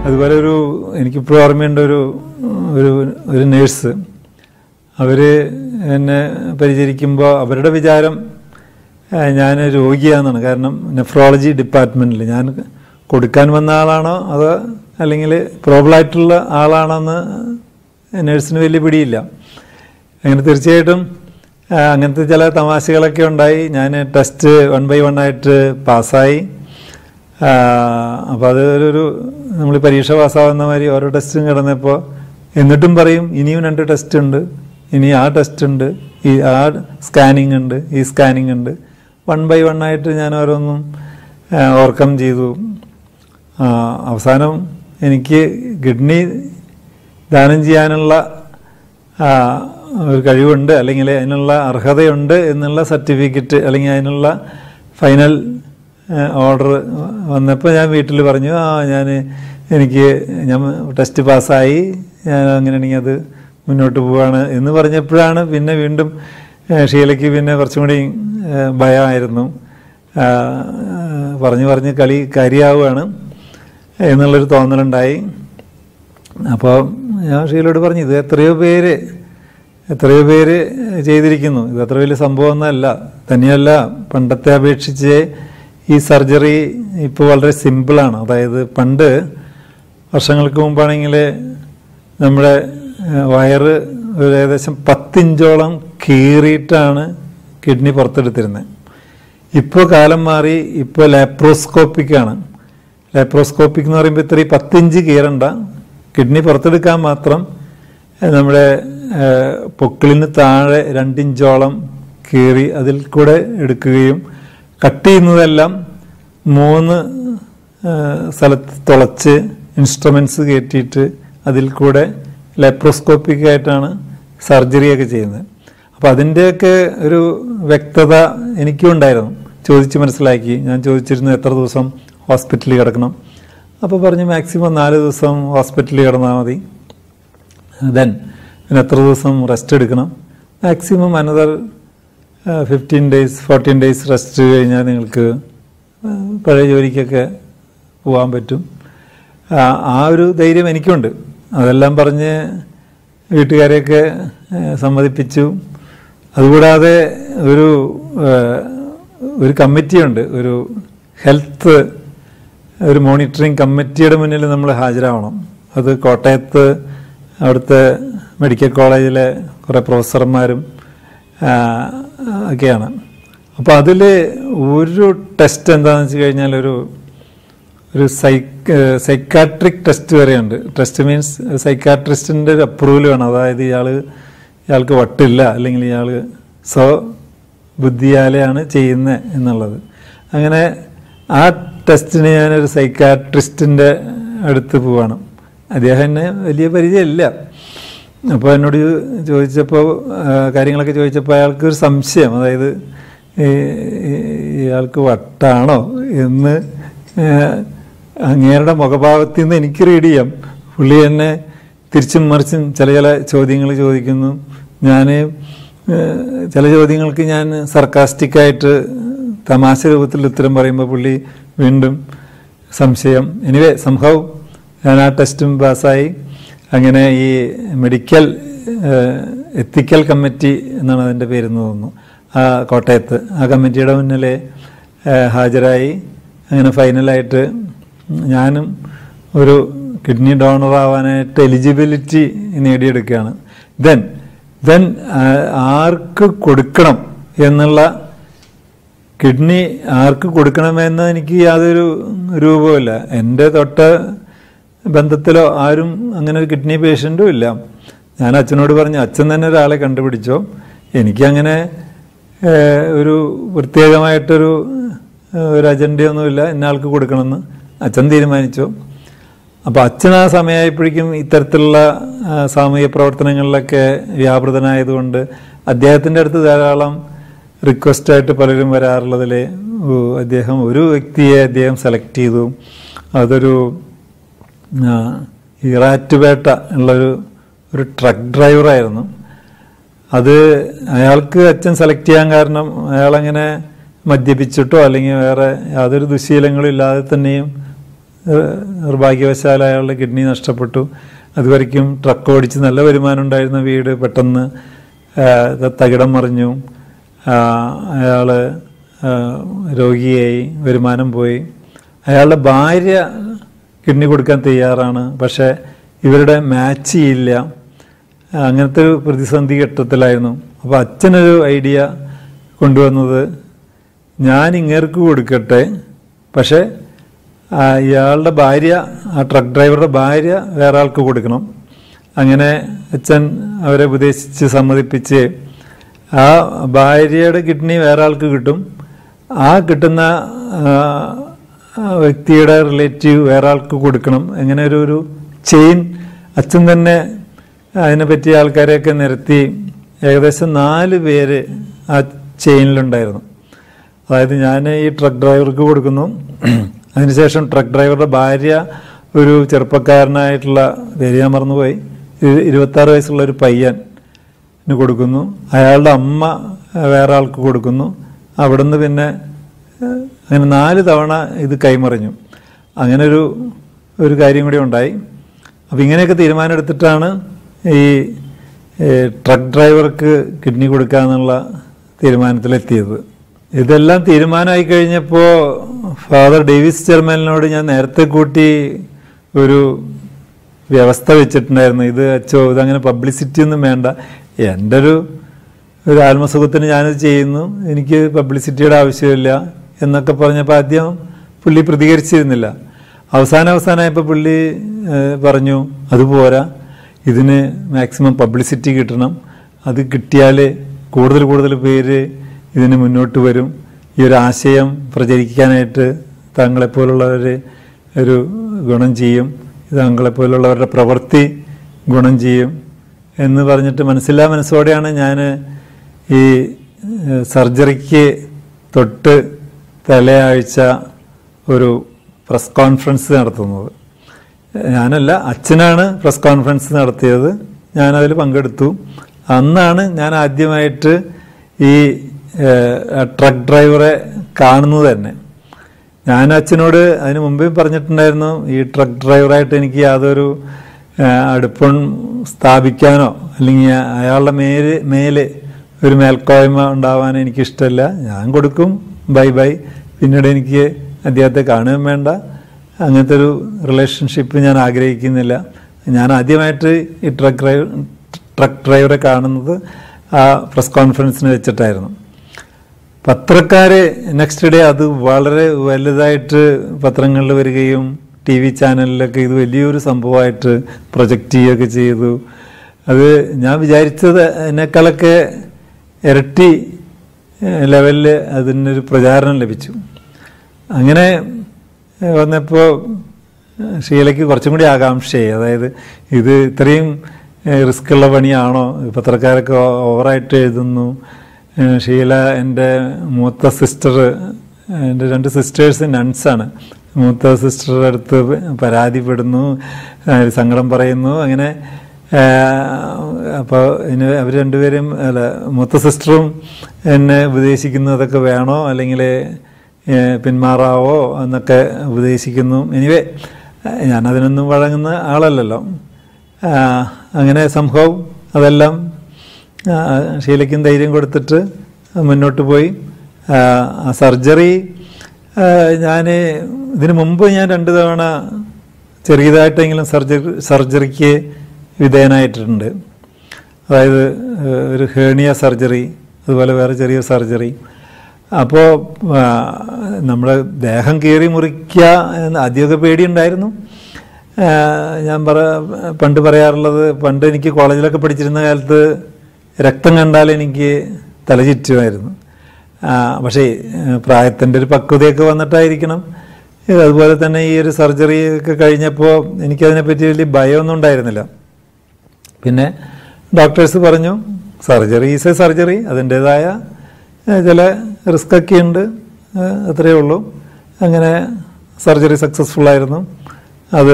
അതുപോലെ ഒരു എനിക്കിപ്പോഴും ഓർമ്മയുണ്ട് ഒരു ഒരു ഒരു നേഴ്സ് അവർ എന്നെ പരിചരിക്കുമ്പോൾ അവരുടെ വിചാരം ഞാൻ രോഗിയാണെന്നാണ് കാരണം നെഫ്രോളജി ഡിപ്പാർട്ട്മെൻറ്റിൽ ഞാൻ കൊടുക്കാൻ വന്ന ആളാണോ അതോ അല്ലെങ്കിൽ പ്രോബ്ലമായിട്ടുള്ള ആളാണെന്ന് നേഴ്സിന് വലിയ പിടിയില്ല അങ്ങനെ തീർച്ചയായിട്ടും ആ, അങ്ങനത്തെ ചില തമാശകളൊക്കെ ഉണ്ടായി ഞാൻ ടെസ്റ്റ് വൺ ബൈ വൺ ആയിട്ട് പാസ്സായി അപ്പോൾ അത് ഒരു നമ്മൾ പരീക്ഷ പാസ്സാവുന്ന മാതിരി ഓരോ ടെസ്റ്റും കിടന്നപ്പോൾ എന്നിട്ടും പറയും ഇനിയും രണ്ട് ടെസ്റ്റ് ഉണ്ട് ഇനി ആ ടെസ്റ്റ് ഉണ്ട് ഈ ആ സ്കാനിങ് ഉണ്ട് ഈ സ്കാനിങ് ഉണ്ട് വൺ ബൈ വൺ ആയിട്ട് ഞാൻ ഓരോന്നും ഓവർകം ചെയ്തു ആ, അവസാനം എനിക്ക് കിഡ്നി ദാനം ചെയ്യാനുള്ള ആ, ഒരു കഴിവുണ്ട് അല്ലെങ്കിൽ അതിനുള്ള അർഹതയുണ്ട് എന്നുള്ള സർട്ടിഫിക്കറ്റ് അല്ലെങ്കിൽ അതിനുള്ള ഫൈനൽ ഓർഡർ വന്നപ്പോൾ ഞാൻ വീട്ടിൽ പറഞ്ഞു ആ ഞാൻ എനിക്ക് ഞാൻ ടെസ്റ്റ് പാസ്സായി ഞാൻ അങ്ങനെയാണെങ്കിൽ അത് മുന്നോട്ട് പോവാണ് എന്ന് പറഞ്ഞപ്പോഴാണ് പിന്നെ വീണ്ടും ഏ, ഷീലയ്ക്ക് പിന്നെ കുറച്ചും കൂടി ഏ, ഭയമായിരുന്നു ആ, പറഞ്ഞു പറഞ്ഞ് കളി കാര്യമാവുകയാണ് എന്നുള്ളൊരു തോന്നലുണ്ടായി അപ്പോൾ ഞാൻ ഷീലോട് പറഞ്ഞു ഇത് എത്രയോ പേര് എത്രയോ പേര് ചെയ്തിരിക്കുന്നു ഇത് അത്ര വലിയ സംഭവമൊന്നുമല്ല തന്നെയല്ല പണ്ടത്തെ അപേക്ഷിച്ച് ഈ സർജറി ഇപ്പോൾ വളരെ സിമ്പിളാണ് അതായത് പണ്ട് വർഷങ്ങൾക്ക് മുമ്പാണെങ്കിൽ നമ്മുടെ ഏഹ്, വയറ് ഒരു ഏകദേശം പത്തിഞ്ചോളം കീറിയിട്ടാണ് കിഡ്നി പുറത്തെടുത്തിരുന്നത് ഇപ്പോൾ കാലം മാറി ഇപ്പോൾ ലാപ്രോസ്കോപ്പിക്കാണ് ലാപ്രോസ്കോപ്പിക് എന്ന് പറയുമ്പോൾ ഇത്ര ഈ പത്തിഞ്ച് കീറണ്ട കിഡ്നി പുറത്തെടുക്കാൻ മാത്രം ഏഹ്, നമ്മുടെ ഏഹ്, പൊക്കിളിന് താഴെ രണ്ടിഞ്ചോളം കീറി അതിൽ കൂടെ എടുക്കുകയും കട്ട് ചെയ്യുന്നതെല്ലാം മൂന്ന് ഏഹ്, സ്ഥലത്ത് തുളച്ച് ഇൻസ്ട്രുമെൻറ്റ്സ് കയറ്റിയിട്ട് അതിൽ കൂടെ ലാപ്രോസ്കോപ്പിക് ആയിട്ടാണ് സർജറിയൊക്കെ ചെയ്യുന്നത് അപ്പോൾ അതിൻ്റെയൊക്കെ ഒരു വ്യക്തത എനിക്കും ഉണ്ടായിരുന്നു ചോദിച്ച് മനസ്സിലാക്കി ഞാൻ ചോദിച്ചിരുന്നു എത്ര ദിവസം ഹോസ്പിറ്റലിൽ കിടക്കണം അപ്പോൾ പറഞ്ഞു മാക്സിമം നാല് ദിവസം ഹോസ്പിറ്റലിൽ കിടന്നാൽ മതി ദെൻ പിന്നെ എത്ര ദിവസം റെസ്റ്റ് എടുക്കണം maximum another fifteen days fourteen days rest കഴിഞ്ഞാൽ നിങ്ങൾക്ക് ആ, പഴയ ജോലിക്കൊക്കെ പോകാൻ പറ്റും ആ, ആ ഒരു ധൈര്യം എനിക്കുണ്ട് അതെല്ലാം പറഞ്ഞ് വീട്ടുകാരെയൊക്കെ ആ, സമ്മതിപ്പിച്ചു അതുകൂടാതെ ഒരു ആ, ഒരു കമ്മിറ്റിയുണ്ട് ഒരു ഹെൽത്ത് ഒരു മോണിറ്ററിങ് കമ്മിറ്റിയുടെ മുന്നിൽ നമ്മൾ ഹാജരാവണം അത് കോട്ടയത്ത് അവിടുത്തെ മെഡിക്കൽ കോളേജിലെ കുറേ പ്രൊഫസർമാരും ആ, ഒക്കെയാണ് അപ്പോൾ അതിൽ ഒരു ടെസ്റ്റ് എന്താണെന്ന് വെച്ച് കഴിഞ്ഞാൽ ഒരു ഒരു സൈക്ക് സൈക്കാട്രിക് ടെസ്റ്റ് വരെയുണ്ട് ടെസ്റ്റ് മീൻസ് സൈക്കാട്രിസ്റ്റിൻ്റെ ഒരു അപ്രൂവൽ വേണം അതായത് ഇയാൾ ഇയാൾക്ക് വട്ടില്ല അല്ലെങ്കിൽ ഇയാൾ സ്വ ബുദ്ധിയാലെയാണ് ചെയ്യുന്നത് എന്നുള്ളത് അങ്ങനെ ആ ടെസ്റ്റിന് ഞാനൊരു സൈക്കാട്രിസ്റ്റിൻ്റെ അടുത്ത് പോവാണ് അദ്ദേഹം എന്നെ വലിയ പരിചയമില്ല അപ്പോൾ എന്നോട് ചോദിച്ചപ്പോൾ ആ, കാര്യങ്ങളൊക്കെ ചോദിച്ചപ്പോൾ അയാൾക്ക് ഒരു സംശയം അതായത് ഈ- ഈ- ഇയാൾക്ക് വട്ടാണോ എന്ന് ആ, അങ്ങേരുടെ മുഖഭാവത്തിൽ നിന്ന് എനിക്ക് റീഡ് ചെയ്യാം പുള്ളി എന്നെ തിരിച്ചും മറിച്ചും ചില ചില ചോദ്യങ്ങൾ ചോദിക്കുന്നു ഞാൻ ചില ചോദ്യങ്ങൾക്ക് ഞാൻ സർക്കാസ്റ്റിക്കായിട്ട് തമാശ രൂപത്തിൽ ഉത്തരം പറയുമ്പോൾ പുള്ളി വീണ്ടും സംശയം എനിവേ സംഭവം ഞാൻ ആ ടെസ്റ്റും പാസ്സായി അങ്ങനെ ഈ മെഡിക്കൽ എത്തിക്കൽ കമ്മിറ്റി എന്നാണ് അതിൻ്റെ പേരെന്ന് തോന്നുന്നു ആ കോട്ടയത്ത് ആ കമ്മിറ്റിയുടെ മുന്നിലെ ഏഹ്, ഹാജരായി അങ്ങനെ ഫൈനലായിട്ട് ഞാനും ഒരു കിഡ്നി ഡോണർ ആവാനായിട്ട് എലിജിബിലിറ്റി നേടിയെടുക്കുകയാണ് ദെൻ ദെൻ ആർക്ക് കൊടുക്കണം എന്നുള്ള കിഡ്നി ആർക്ക് കൊടുക്കണമെന്ന് എനിക്ക് യാതൊരു രൂപവുമില്ല എൻ്റെ തൊട്ട ബന്ധത്തിലോ ആരും അങ്ങനെ ഒരു കിഡ്നി പേഷ്യൻറ്റും ഇല്ല ഞാൻ അച്ഛനോട് പറഞ്ഞു അച്ഛൻ തന്നെ ഒരാളെ കണ്ടുപിടിച്ചോ എനിക്കങ്ങനെ ഏഹ്, ഒരു പ്രത്യേകമായിട്ടൊരു ഏഹ്, ഒരു അജണ്ടയൊന്നുമില്ല ഇന്ന ആൾക്ക് കൊടുക്കണമെന്ന് അച്ഛൻ തീരുമാനിച്ചു അപ്പോൾ അച്ഛൻ ആ സമയമായപ്പോഴേക്കും ഇത്തരത്തിലുള്ള ആ, സാമൂഹ്യ പ്രവർത്തനങ്ങളിലൊക്കെ വ്യാപൃതനായതുകൊണ്ട് അദ്ദേഹത്തിൻ്റെ അടുത്ത് ധാരാളം റിക്വസ്റ്റായിട്ട് പലരും വരാറുള്ളതിൽ ഓ, അദ്ദേഹം ഒരു വ്യക്തിയെ അദ്ദേഹം സെലക്ട് ചെയ്തു അതൊരു ആ, ഈറാറ്റുപേട്ട ഉള്ളൊരു ഒരു ട്രക്ക് ഡ്രൈവറായിരുന്നു അത് അയാൾക്ക് അച്ഛൻ സെലക്ട് ചെയ്യാൻ കാരണം അയാളങ്ങനെ മദ്യപിച്ചിട്ടോ അല്ലെങ്കിൽ വേറെ യാതൊരു ദുശീലങ്ങളും ഇല്ലാതെ തന്നെയും ഏഹ്, നിർഭാഗ്യവശാൽ അയാളുടെ കിഡ്നി നഷ്ടപ്പെട്ടു അതുവരയ്ക്കും ട്രക്ക് ഓടിച്ച് നല്ല വരുമാനം ഉണ്ടായിരുന്ന വീട് പെട്ടെന്ന് ഏഹ്, തകിടം മറിഞ്ഞു അയാൾ രോഗിയായി വരുമാനം പോയി അയാളുടെ ഭാര്യ കിഡ്നി കൊടുക്കാൻ തയ്യാറാണ് പക്ഷേ ഇവരുടെ മാച്ച് ചെയ്യില്ല അങ്ങനത്തെ ഒരു പ്രതിസന്ധി ഘട്ടത്തിലായിരുന്നു അപ്പോൾ അച്ഛനൊരു ഐഡിയ കൊണ്ടുവന്നത് ഞാൻ ഇങ്ങേർക്ക് കൊടുക്കട്ടെ പക്ഷേ ആ, ഇയാളുടെ ഭാര്യ ആ ട്രക്ക് ഡ്രൈവറുടെ ഭാര്യ വേറെ ആൾക്ക് കൊടുക്കണം അങ്ങനെ അച്ഛൻ അവരെ ഉപദേശിച്ച് സമ്മതിപ്പിച്ച് ആ ഭാര്യയുടെ കിഡ്നി വേറെ ആൾക്ക് കിട്ടും ആ കിട്ടുന്ന ആ, ആ വ്യക്തിയുടെ റിലേറ്റീവ് വേറെ ആൾക്ക് കൊടുക്കണം അങ്ങനെ ഒരു ഒരു ചെയിൻ അച്ഛൻ തന്നെ അതിനെ പറ്റിയ ആൾക്കാരെയൊക്കെ നിരത്തി ഏകദേശം നാല് പേര് ആ ചെയിനിലുണ്ടായിരുന്നു അതായത് ഞാൻ ഈ ട്രക്ക് ഡ്രൈവർക്ക് കൊടുക്കുന്നു അതിനുശേഷം ട്രക്ക് ഡ്രൈവറുടെ ഭാര്യ ഒരു ചെറുപ്പക്കാരനായിട്ടുള്ള പേര് ഞാൻ മറന്നുപോയി ഇരു- ഇരുപത്താറ് വയസ്സുള്ള ഒരു പയ്യന് കൊടുക്കുന്നു അയാളുടെ അമ്മ വേറെ ആൾക്ക് കൊടുക്കുന്നു അവിടുന്ന് പിന്നെ ഏഹ്, അങ്ങനെ നാല് തവണ ഇത് കൈമറിഞ്ഞു അങ്ങനെ ഒരു ഒരു കാര്യം കൂടി ഉണ്ടായി അപ്പം ഇങ്ങനെയൊക്കെ തീരുമാനം എടുത്തിട്ടാണ് ഈ ഏഹ്, ട്രക്ക് ഡ്രൈവർക്ക് കിഡ്നി കൊടുക്കുക എന്നുള്ള തീരുമാനത്തിലെത്തിയത് ഇതെല്ലാം തീരുമാനമായി കഴിഞ്ഞപ്പോൾ ഫാദർ ഡേവിസ് ചെയർമാനിനോട് ഞാൻ നേരത്തെ കൂട്ടി ഒരു വ്യവസ്ഥ വെച്ചിട്ടുണ്ടായിരുന്നു ഇത് അച്ചോ ഇതങ്ങനെ പബ്ലിസിറ്റി ഒന്നും വേണ്ട എൻ്റെ ഒരു ഒരു ആത്മസുഖത്തിന് ഞാനിത് ചെയ്യുന്നു എനിക്ക് പബ്ലിസിറ്റിയുടെ ആവശ്യമില്ല എന്നൊക്കെ പറഞ്ഞപ്പോൾ ആദ്യം പുള്ളി പ്രതികരിച്ചിരുന്നില്ല അവസാനം അവസാനമായപ്പോൾ പുള്ളി ഏഹ്, പറഞ്ഞു അതുപോരാ ഇതിന് മാക്സിമം പബ്ലിസിറ്റി കിട്ടണം അത് കിട്ടിയാൽ കൂടുതൽ കൂടുതൽ പേര് ഇതിന് മുന്നോട്ട് വരും ഈ ഒരു ആശയം പ്രചരിക്കാനായിട്ട് താങ്കളെപ്പോലുള്ളവർ ഒരു ഗുണം ചെയ്യും താങ്കളെപ്പോലുള്ളവരുടെ പ്രവൃത്തി ഗുണം ചെയ്യും എന്ന് പറഞ്ഞിട്ട് മനസ്സില്ലാ മനസ്സോടെയാണ് ഞാൻ ഈ ഏഹ്, സർജറിക്ക് തൊട്ട് തലയാഴ്ച ഒരു പ്രസ് കോൺഫറൻസ് നടത്തുന്നത് ഞാനല്ല അച്ഛനാണ് പ്രസ് കോൺഫറൻസ് നടത്തിയത് ഞാനതിൽ പങ്കെടുത്തു അന്നാണ് ഞാൻ ആദ്യമായിട്ട് ഈ ഏഹ്, ട്രക്ക് ഡ്രൈവറെ കാണുന്നത് തന്നെ ഞാൻ അച്ഛനോട് അതിന് മുമ്പേ പറഞ്ഞിട്ടുണ്ടായിരുന്നു ഈ ട്രക്ക് ഡ്രൈവറായിട്ട് എനിക്ക് യാതൊരു ഏഹ്, അടുപ്പം സ്ഥാപിക്കാനോ അല്ലെങ്കിൽ അയാളുടെ മേല് മേല് ഒരു മേൽക്കോയ്മ ഉണ്ടാവാൻ എനിക്കിഷ്ടമല്ല ഞാൻ കൊടുക്കും ബൈ ബൈ പിന്നീട് എനിക്ക് അദ്ദേഹത്തെ കാണുകയും വേണ്ട അങ്ങനത്തെ ഒരു റിലേഷൻഷിപ്പ് ഞാൻ ആഗ്രഹിക്കുന്നില്ല ഞാൻ ആദ്യമായിട്ട് ഈ ട്രക്ക് ഡ്രൈവർ ട്രക്ക് ഡ്രൈവറെ കാണുന്നത് ആ പ്രസ് കോൺഫറൻസിന് വെച്ചിട്ടായിരുന്നു പത്രക്കാര് നെക്സ്റ്റ് ഡേ അത് വളരെ വലുതായിട്ട് പത്രങ്ങളിൽ വരികയും ടി വി ചാനലിലൊക്കെ ഇത് വലിയൊരു സംഭവമായിട്ട് പ്രൊജക്റ്റ് ചെയ്യുകയൊക്കെ ചെയ്തു അത് ഞാൻ വിചാരിച്ചത് അതിനേക്കാളൊക്കെ ഇരട്ടി ലെവലിൽ അതിനൊരു പ്രചാരണം ലഭിച്ചു അങ്ങനെ വന്നപ്പോൾ ഷീലയ്ക്ക് കുറച്ചും കൂടി ആകാംക്ഷയായി അതായത് ഇത് ഇത്രയും റിസ്ക് ഉള്ള പണിയാണോ പത്രക്കാരൊക്കെ ഓവറായിട്ട് എഴുതുന്നു ഏഹ് ഷീല എൻ്റെ മൂത്ത സിസ്റ്റർ എൻ്റെ രണ്ട് സിസ്റ്റേഴ്സ് നൺസാണ് മൂത്ത സിസ്റ്ററുടെ അടുത്ത് പരാതിപ്പെടുന്നു ഏഹ് സങ്കടം പറയുന്നു അങ്ങനെ അപ്പോൾ ഇനി അവർ രണ്ടുപേരും അല്ല മൂത്ത സിസ്റ്ററും എന്നെ ഉപദേശിക്കുന്നു അതൊക്കെ വേണോ അല്ലെങ്കിൽ ഏഹ് പിന്മാറാവോ എന്നൊക്കെ ഉപദേശിക്കുന്നു എനിവേ ഞാനതിനൊന്നും വഴങ്ങുന്ന ആളല്ലല്ലോ ആ, അങ്ങനെ സംഭവം അതെല്ലാം ആ, ഷീലയ്ക്കും ധൈര്യം കൊടുത്തിട്ട് മുന്നോട്ട് പോയി ആ, ആ സർജറി ഞാൻ ഇതിനു മുമ്പ് ഞാൻ രണ്ട് തവണ ചെറിയതായിട്ടെങ്കിലും സർജറി സർജറിക്ക് വിധേയനായിട്ടുണ്ട് അതായത് ഏഹ്, ഒരു ഹേണിയ സർജറി അതുപോലെ വേറെ ചെറിയ സർജറി അപ്പോൾ നമ്മുടെ ദേഹം കീറി മുറിക്കുക എന്ന് ആദ്യമൊക്കെ പേടിയുണ്ടായിരുന്നു ആ, ഞാൻ പറ പണ്ട് പറയാറുള്ളത് പണ്ട് എനിക്ക് കോളേജിലൊക്കെ പഠിച്ചിരുന്ന കാലത്ത് രക്തം കണ്ടാൽ എനിക്ക് തലചുറ്റുമായിരുന്നു ആ, പക്ഷേ പ്രായത്തിൻ്റെ ഒരു പക്വതയൊക്കെ വന്നിട്ടായിരിക്കണം ഇത് അതുപോലെ തന്നെ ഈ ഒരു സർജറി ഒക്കെ കഴിഞ്ഞപ്പോൾ എനിക്കതിനെപ്പറ്റി വലിയ ഭയമൊന്നും ഉണ്ടായിരുന്നില്ല പിന്നെ ഡോക്ടേഴ്സ് പറഞ്ഞു സർജറി ഈസ് എ സർജറി അതിൻ്റേതായ ഏഹ്, ചില റിസ്ക് ഒക്കെ ഉണ്ട് ഏഹ്, അത്രയേ ഉള്ളൂ അങ്ങനെ സർജറി സക്സസ്ഫുൾ ആയിരുന്നു അത്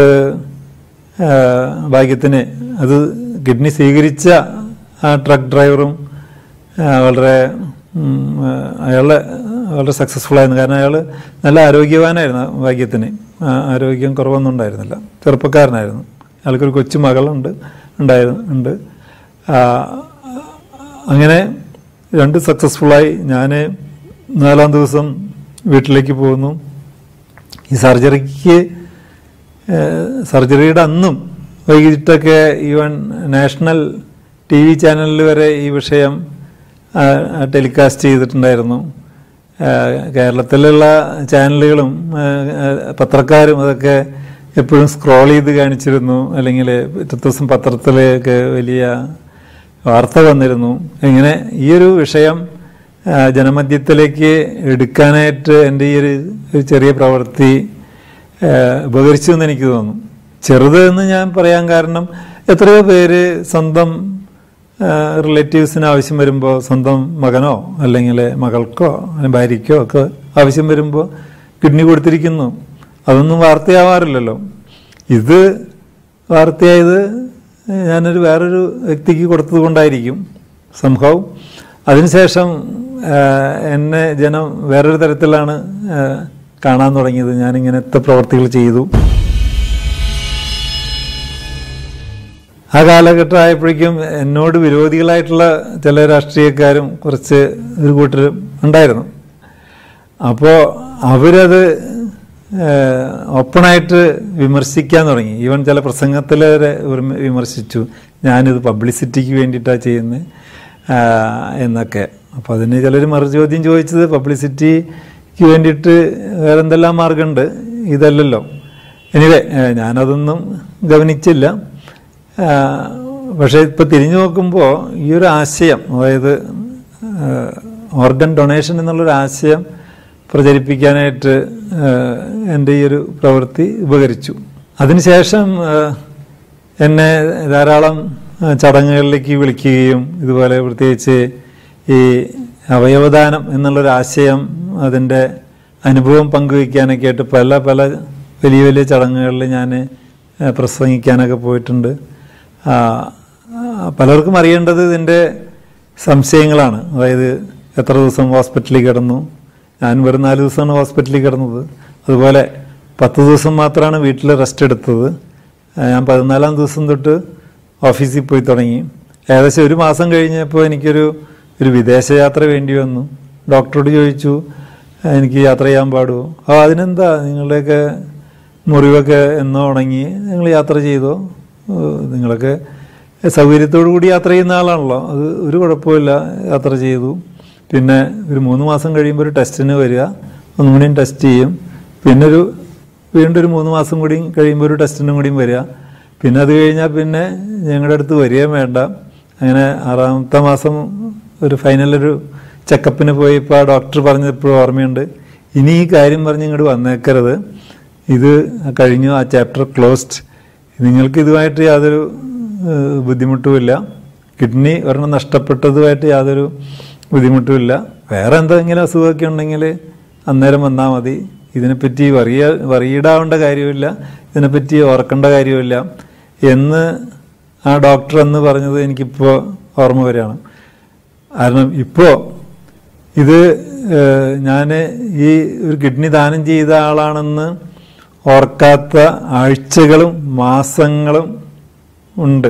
ഏഹ്, ഭാഗ്യത്തിന് അത് കിഡ്നി സ്വീകരിച്ച ആ ട്രക്ക് ഡ്രൈവറും ഏഹ്, വളരെ ഉം, ഏഹ്, അയാളുടെ വളരെ സക്സസ്ഫുൾ ആയിരുന്നു കാരണം അയാൾ നല്ല ആരോഗ്യവാനായിരുന്നു ഭാഗ്യത്തിന് ആ, ആരോഗ്യം കുറവൊന്നും ഉണ്ടായിരുന്നില്ല ചെറുപ്പക്കാരനായിരുന്നു അയാൾക്കൊരു കൊച്ചു മകളുണ്ട് ഉണ്ടായിരുന്നു ഉണ്ട് ആ, അങ്ങനെ രണ്ട് സക്സസ്ഫുള്ളായി ഞാൻ നാലാം ദിവസം വീട്ടിലേക്ക് പോകുന്നു ഈ സർജറിക്ക് സർജറിയുടെ അന്നും വൈകിട്ടൊക്കെ ഈവൻ നാഷണൽ ടി വി ചാനലിൽ വരെ ഈ വിഷയം ടെലികാസ്റ്റ് ചെയ്തിട്ടുണ്ടായിരുന്നു ആ, കേരളത്തിലുള്ള ചാനലുകളും ആ, ആ, പത്രക്കാരും അതൊക്കെ എപ്പോഴും സ്ക്രോൾ ചെയ്ത് കാണിച്ചിരുന്നു അല്ലെങ്കിൽ പിറ്റത്തെ ദിവസം പത്രത്തിലൊക്കെ വലിയ വാർത്ത വന്നിരുന്നു ഇങ്ങനെ ഈ ഒരു വിഷയം ആ, ജനമധ്യത്തിലേക്ക് എടുക്കാനായിട്ട് എൻ്റെ ഈ ഒരു ഒരു ചെറിയ പ്രവൃത്തി ആ, ഉപകരിച്ചു എന്ന് എനിക്ക് തോന്നുന്നു ചെറുത് എന്ന് ഞാൻ പറയാൻ കാരണം എത്രയോ പേര് സ്വന്തം റിലേറ്റീവ്സിന് ആവശ്യം വരുമ്പോൾ സ്വന്തം മകനോ അല്ലെങ്കിൽ മകൾക്കോ അല്ലെങ്കിൽ ഭാര്യയ്ക്കോ ഒക്കെ ആവശ്യം വരുമ്പോൾ കിഡ്നി കൊടുത്തിരിക്കുന്നു അതൊന്നും വാർത്തയാവാറില്ലല്ലോ ഇത് വാർത്തയായത് ഞാനൊരു വേറൊരു വ്യക്തിക്ക് കൊടുത്തത് കൊണ്ടായിരിക്കും സംഭവം അതിനുശേഷം ആ, എന്നെ ജനം വേറൊരു തരത്തിലാണ് ആ, കാണാൻ തുടങ്ങിയത് ഞാനിങ്ങനത്തെ പ്രവർത്തികൾ ചെയ്തു ആ കാലഘട്ടം ആയപ്പോഴേക്കും എന്നോട് വിരോധികളായിട്ടുള്ള ചില രാഷ്ട്രീയക്കാരും കുറച്ച് ഒരു കൂട്ടരും ഉണ്ടായിരുന്നു അപ്പോൾ അവരത് ഏഹ്, ഓപ്പണായിട്ട് വിമർശിക്കാൻ തുടങ്ങി ഈവൻ ചില പ്രസംഗത്തിൽ വരെ വിമ- വിമർശിച്ചു ഞാനിത് പബ്ലിസിറ്റിക്ക് വേണ്ടിയിട്ടാണ് ചെയ്യുന്നത് എന്നൊക്കെ അപ്പോൾ അതിന് ചിലർ മറുചോദ്യം ചോദിച്ചത് പബ്ലിസിറ്റിക്ക് വേണ്ടിയിട്ട് വേറെ എന്തെല്ലാം മാർഗമുണ്ട് ഇതല്ലല്ലോ എനിവേ ഞാനതൊന്നും ഗവനിച്ചില്ല ആ, പക്ഷേ ഇപ്പോൾ തിരിഞ്ഞു നോക്കുമ്പോൾ ഈ ഒരു ആശയം അതായത് ഓർഗൻ ഡൊണേഷൻ എന്നുള്ളൊരു ആശയം പ്രചരിപ്പിക്കാനായിട്ട് ആ, എൻ്റെ ഈ ഒരു പ്രവൃത്തി ഉപകരിച്ചു അതിനുശേഷം ആ, എന്നെ ധാരാളം ആ, ചടങ്ങുകളിലേക്ക് വിളിക്കുകയും ഇതുപോലെ പ്രത്യേകിച്ച് ഈ അവയവദാനം എന്നുള്ളൊരു ആശയം അതിൻ്റെ അനുഭവം പങ്കുവയ്ക്കാനൊക്കെ ആയിട്ട് പല പല വലിയ വലിയ ചടങ്ങുകളിൽ ഞാൻ പ്രസംഗിക്കാനൊക്കെ പോയിട്ടുണ്ട് ആ, ആ, പലർക്കും അറിയേണ്ടത് ഇതിൻ്റെ സംശയങ്ങളാണ് അതായത് എത്ര ദിവസം ഹോസ്പിറ്റലിൽ കിടന്നു ഞാൻ വെറും നാല് ദിവസമാണ് ഹോസ്പിറ്റലിൽ കിടന്നത് അതുപോലെ പത്ത് ദിവസം മാത്രമാണ് വീട്ടിൽ റെസ്റ്റ് എടുത്തത് ആ, ഞാൻ പതിനാലാം ദിവസം തൊട്ട് ഓഫീസിൽ പോയി തുടങ്ങി ഏകദേശം ഒരു മാസം കഴിഞ്ഞപ്പോൾ എനിക്കൊരു ഒരു വിദേശയാത്ര വേണ്ടി വന്നു ഡോക്ടറോട് ചോദിച്ചു "ആ, എനിക്ക് യാത്ര ചെയ്യാൻ പാടുമോ ആ അതിനെന്താ നിങ്ങളുടെയൊക്കെ മുറിവൊക്കെ എന്നോ ഉണങ്ങി നിങ്ങൾ യാത്ര ചെയ്തോ ഏഹ് നിങ്ങളൊക്കെ സൗകര്യത്തോടു കൂടി യാത്ര ചെയ്യുന്ന ആളാണല്ലോ അത് ഒരു കുഴപ്പമില്ല യാത്ര ചെയ്തു പിന്നെ ഒരു മൂന്ന് മാസം കഴിയുമ്പോൾ ഒരു ടെസ്റ്റിന് വരിക ഒന്നും കൂടിയും ടെസ്റ്റ് ചെയ്യും പിന്നെ ഒരു വീണ്ടും ഒരു മൂന്ന് മാസം കൂടി കഴിയുമ്പോൾ ഒരു ടെസ്റ്റിനും കൂടിയും വരിക പിന്നെ അത് കഴിഞ്ഞാൽ പിന്നെ ഞങ്ങളുടെ അടുത്ത് വരികയും വേണ്ട അങ്ങനെ ആറാമത്തെ മാസം ഒരു ഫൈനൽ ഒരു ചെക്കപ്പിന് പോയി ഇപ്പോൾ ആ ഡോക്ടർ പറഞ്ഞപ്പോൾ ഓർമ്മയുണ്ട് ഇനി ഈ കാര്യം പറഞ്ഞ് ഇങ്ങോട്ട് വന്നേക്കരുത് ഇത് കഴിഞ്ഞു ആ ചാപ്റ്റർ ക്ലോസ്ഡ് നിങ്ങൾക്ക് ഇതുമായിട്ട് യാതൊരു ഏഹ്, ബുദ്ധിമുട്ടുമില്ല കിഡ്നി ഒരെണ്ണം നഷ്ടപ്പെട്ടതുമായിട്ട് യാതൊരു ബുദ്ധിമുട്ടുമില്ല വേറെ എന്തെങ്കിലും അസുഖമൊക്കെ ഉണ്ടെങ്കിൽ അന്നേരം വന്നാൽ മതി ഇതിനെപ്പറ്റി വറിയ വറിയിടാവേണ്ട കാര്യമില്ല ഇതിനെപ്പറ്റി ഓർക്കേണ്ട കാര്യമില്ല എന്ന് ആ ഡോക്ടർ എന്ന് പറഞ്ഞത് എനിക്കിപ്പോൾ ഓർമ്മ വരികയാണ് കാരണം ഇപ്പോൾ ഇത് ഞാൻ ഈ ഒരു കിഡ്നി ദാനം ചെയ്ത ആളാണെന്ന് ഓർക്കാത്ത ആഴ്ചകളും മാസങ്ങളും ഉണ്ട്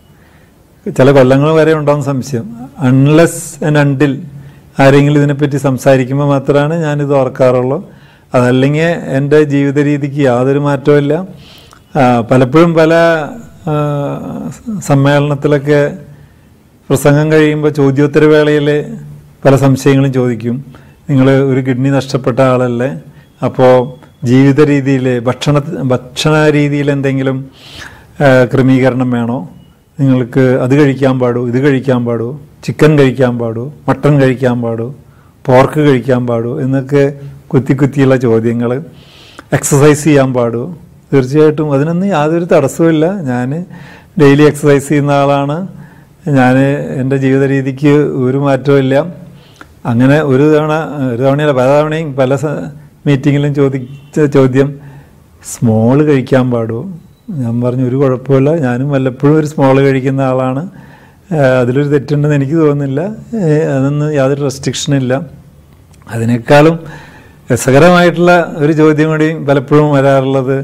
ചില കൊല്ലങ്ങൾ വരെ ഉണ്ടാകുന്ന സംശയം അൺലെസ് ആൻഡ് അണ്ടിൽ ആരെങ്കിലും ഇതിനെപ്പറ്റി സംസാരിക്കുമ്പോൾ മാത്രമാണ് ഞാനിത് ഓർക്കാറുള്ളൂ അതല്ലെങ്കിൽ എൻ്റെ ജീവിത രീതിക്ക് യാതൊരു മാറ്റവുമില്ല ആ, പലപ്പോഴും പല ആ, സമ്മേളനത്തിലൊക്കെ പ്രസംഗം കഴിയുമ്പോൾ ചോദ്യോത്തര വേളയിൽ പല സംശയങ്ങളും ചോദിക്കും നിങ്ങൾ ഒരു കിഡ്നി നഷ്ടപ്പെട്ട ആളല്ലേ അപ്പോൾ ജീവിത രീതിയിൽ ഭക്ഷണ ഭക്ഷണ രീതിയിൽ എന്തെങ്കിലും ആ, ക്രമീകരണം വേണോ നിങ്ങൾക്ക് അത് കഴിക്കാൻ പാടൂ ഇത് കഴിക്കാൻ പാടൂ ചിക്കൻ കഴിക്കാൻ പാടൂ മട്ടൺ കഴിക്കാൻ പാടൂ പോർക്ക് കഴിക്കാൻ പാടൂ എന്നൊക്കെ കുത്തി കുത്തിയുള്ള ചോദ്യങ്ങൾ എക്സസൈസ് ചെയ്യാൻ പാടൂ തീർച്ചയായിട്ടും അതിനൊന്നും യാതൊരു തടസ്സവുമില്ല ഞാൻ ഡെയിലി എക്സസൈസ് ചെയ്യുന്ന ആളാണ് ഞാൻ എൻ്റെ ജീവിത രീതിക്ക് ഒരു മാറ്റവും ഇല്ല അങ്ങനെ ഒരു തവണ ഒരു തവണയല്ല പല തവണയും പല സ- മീറ്റിങ്ങിലും ചോദിച്ച ചോദ്യം സ്മോൾ കഴിക്കാൻ പാടുമോ ഞാൻ പറഞ്ഞു ഒരു കുഴപ്പമില്ല ഞാനും വല്ലപ്പോഴും ഒരു സ്മോൾ കഴിക്കുന്ന ആളാണ് ആ, അതിലൊരു തെറ്റുണ്ടെന്ന് എനിക്ക് തോന്നുന്നില്ല ഏ, അതൊന്നും യാതൊരു റെസ്ട്രിക്ഷനില്ല അതിനേക്കാളും രസകരമായിട്ടുള്ള ഒരു ചോദ്യം കൂടി പലപ്പോഴും വരാറുള്ളത്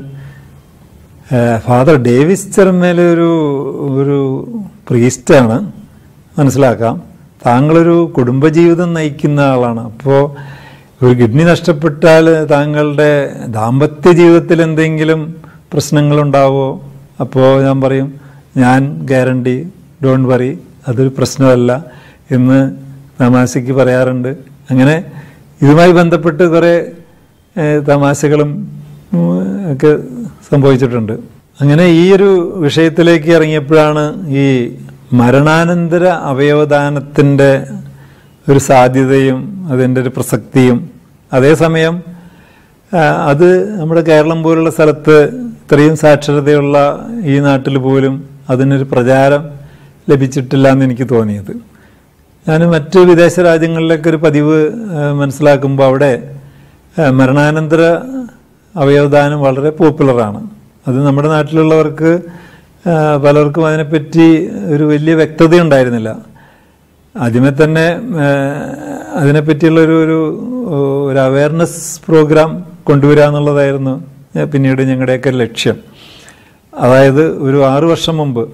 ഏഹ് ഫാദർ ഡേവിസ് ചെറുമേൽ ഒരു ഒരു പ്രീസ്റ്റാണ് മനസ്സിലാക്കാം താങ്കളൊരു കുടുംബജീവിതം നയിക്കുന്ന ആളാണ് അപ്പോൾ ഒരു കിഡ്നി നഷ്ടപ്പെട്ടാൽ താങ്കളുടെ ദാമ്പത്യ ജീവിതത്തിൽ എന്തെങ്കിലും പ്രശ്നങ്ങളുണ്ടാവോ അപ്പോൾ ഞാൻ പറയും ഞാൻ ഗ്യാരണ്ടി ഡോൺ വറി അതൊരു പ്രശ്നമല്ല എന്ന് തമാശയ്ക്ക് പറയാറുണ്ട് അങ്ങനെ ഇതുമായി ബന്ധപ്പെട്ട് കുറേ ഏഹ്, തമാശകളും ഉം, ഒക്കെ സംഭവിച്ചിട്ടുണ്ട് അങ്ങനെ ഈ ഒരു വിഷയത്തിലേക്ക് ഇറങ്ങിയപ്പോഴാണ് ഈ മരണാനന്തര അവയവദാനത്തിൻ്റെ ഒരു സാധ്യതയും അതിൻ്റെ ഒരു പ്രസക്തിയും അതേസമയം ആ, അത് നമ്മുടെ കേരളം പോലുള്ള സ്ഥലത്ത് ഇത്രയും സാക്ഷരതയുള്ള ഈ നാട്ടിൽ പോലും അതിനൊരു പ്രചാരം ലഭിച്ചിട്ടില്ല എന്ന് എനിക്ക് തോന്നിയത് ഞാൻ മറ്റ് വിദേശ രാജ്യങ്ങളിലൊക്കെ ഒരു പതിവ് ആ, മനസ്സിലാക്കുമ്പോൾ അവിടെ ആ, മരണാനന്തര അവയവദാനം വളരെ പോപ്പുലറാണ് അത് നമ്മുടെ നാട്ടിലുള്ളവർക്ക് ആ, പലർക്കും അതിനെപ്പറ്റി ഒരു വലിയ വ്യക്തത ഉണ്ടായിരുന്നില്ല ആദ്യമേ തന്നെ ആ, അതിനെപ്പറ്റിയുള്ള ഒരു ഒരു ഒരു അവയർനെസ് പ്രോഗ്രാം കൊണ്ടുവരിക എന്നുള്ളതായിരുന്നു ആ, പിന്നീട് ഞങ്ങളുടെയൊക്കെ ലക്ഷ്യം അതായത് ഒരു ആറു വർഷം മുമ്പ്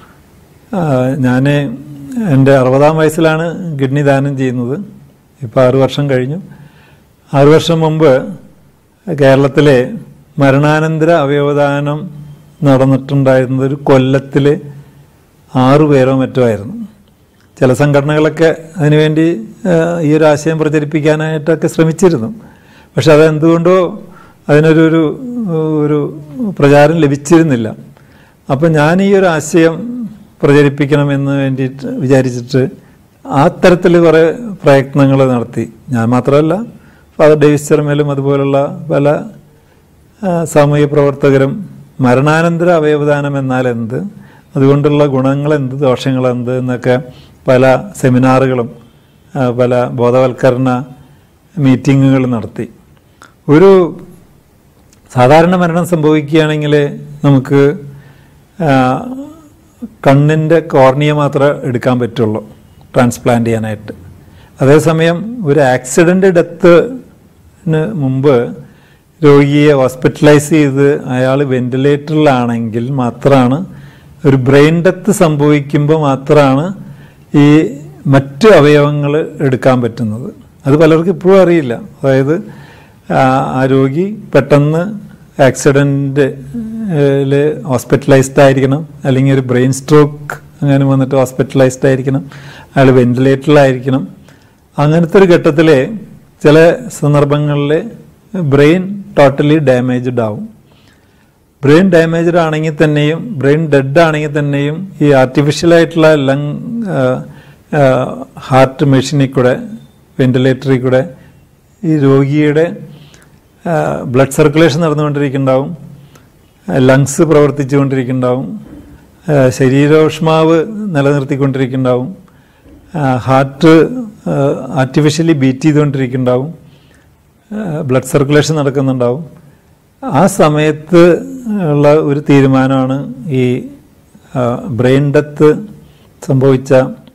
ഞാൻ എൻ്റെ അറുപതാം വയസ്സിലാണ് കിഡ്നി ദാനം ചെയ്യുന്നത് ഇപ്പോൾ ആറു വർഷം കഴിഞ്ഞു ആറു വർഷം മുമ്പ് കേരളത്തിലെ മരണാനന്തര അവയവദാനം നടന്നിട്ടുണ്ടായിരുന്നത് ഒരു കൊല്ലത്തിൽ ആറു പേരോ മറ്റോ ആയിരുന്നു ചില സംഘടനകളൊക്കെ അതിനുവേണ്ടി ആ, ഈ ഒരു ആശയം പ്രചരിപ്പിക്കാനായിട്ടൊക്കെ ശ്രമിച്ചിരുന്നു പക്ഷെ അതെന്തുകൊണ്ടോ അതിനൊരു ഒരു ഒരു പ്രചാരം ലഭിച്ചിരുന്നില്ല അപ്പം ഞാൻ ഈ ഒരു ആശയം പ്രചരിപ്പിക്കണമെന്ന് വേണ്ടിയിട്ട് വിചാരിച്ചിട്ട് ആ തരത്തിൽ കുറേ പ്രയത്നങ്ങൾ നടത്തി ഞാൻ മാത്രമല്ല ഫാദർ ഡേവിസ് ചെറുമേലും അതുപോലുള്ള പല ആ, സാമൂഹ്യ പ്രവർത്തകരും മരണാനന്തര അവയവദാനം എന്നാൽ എന്ത് അതുകൊണ്ടുള്ള ഗുണങ്ങളെന്ത് ദോഷങ്ങളെന്ത് എന്നൊക്കെ പല സെമിനാറുകളും ആ, പല ബോധവൽക്കരണ മീറ്റിങ്ങുകൾ നടത്തി ഒരു സാധാരണ മരണം സംഭവിക്കുകയാണെങ്കിൽ നമുക്ക് ആ, കണ്ണിൻ്റെ കോർണിയ മാത്രമേ എടുക്കാൻ പറ്റുള്ളൂ ട്രാൻസ്പ്ലാന്റ് ചെയ്യാനായിട്ട് അതേസമയം ഒരു ആക്സിഡൻ്റ് ഡെത്തിന് മുമ്പ് രോഗിയെ ഹോസ്പിറ്റലൈസ് ചെയ്ത് അയാൾ വെന്റിലേറ്ററിലാണെങ്കിൽ മാത്രമാണ് ഒരു ബ്രെയിൻ ഡെത്ത് സംഭവിക്കുമ്പോൾ മാത്രമാണ് ഈ മറ്റ് അവയവങ്ങൾ എടുക്കാൻ പറ്റുന്നത് അത് പലർക്കും ഇപ്പോഴും അറിയില്ല അതായത് ആ ആ രോഗി പെട്ടെന്ന് ആക്സിഡൻറ്റ് ഹോസ്പിറ്റലൈസ്ഡ് ആയിരിക്കണം അല്ലെങ്കിൽ ഒരു ബ്രെയിൻ സ്ട്രോക്ക് അങ്ങനെ വന്നിട്ട് ഹോസ്പിറ്റലൈസ്ഡ് ആയിരിക്കണം അയാൾ വെന്റിലേറ്ററിലായിരിക്കണം അങ്ങനത്തെ ഒരു ഘട്ടത്തിൽ ചില സന്ദർഭങ്ങളിൽ ബ്രെയിൻ ടോട്ടലി ഡാമേജ്ഡ് ആവും ബ്രെയിൻ ഡാമേജ്ഡ് ആണെങ്കിൽ തന്നെയും ബ്രെയിൻ ഡെഡ് ആണെങ്കിൽ തന്നെയും ഈ ആർട്ടിഫിഷ്യൽ ആയിട്ടുള്ള ലങ് ഹാർട്ട് മെഷീനിൽ കൂടെ വെന്റിലേറ്ററിൽ കൂടെ ഈ രോഗിയുടെ ബ്ലഡ് സർക്കുലേഷൻ നടന്നുകൊണ്ടിരിക്കുന്നുണ്ടാവും ലങ്സ് പ്രവർത്തിച്ചുകൊണ്ടിരിക്കുന്നുണ്ടാവും ആ, ശരീരോഷ്മാവ് നിലനിർത്തിക്കൊണ്ടിരിക്കുന്നുണ്ടാവും ഹാർട്ട് ആർട്ടിഫിഷ്യലി ബീറ്റ് ചെയ്തുകൊണ്ടിരിക്കുന്നുണ്ടാവും ബ്ലഡ് സർക്കുലേഷൻ നടക്കുന്നുണ്ടാവും ആ സമയത്ത് ഉള്ള ഒരു തീരുമാനമാണ് ഈ ബ്രെയിൻ ഡെത്ത് സംഭവിച്ച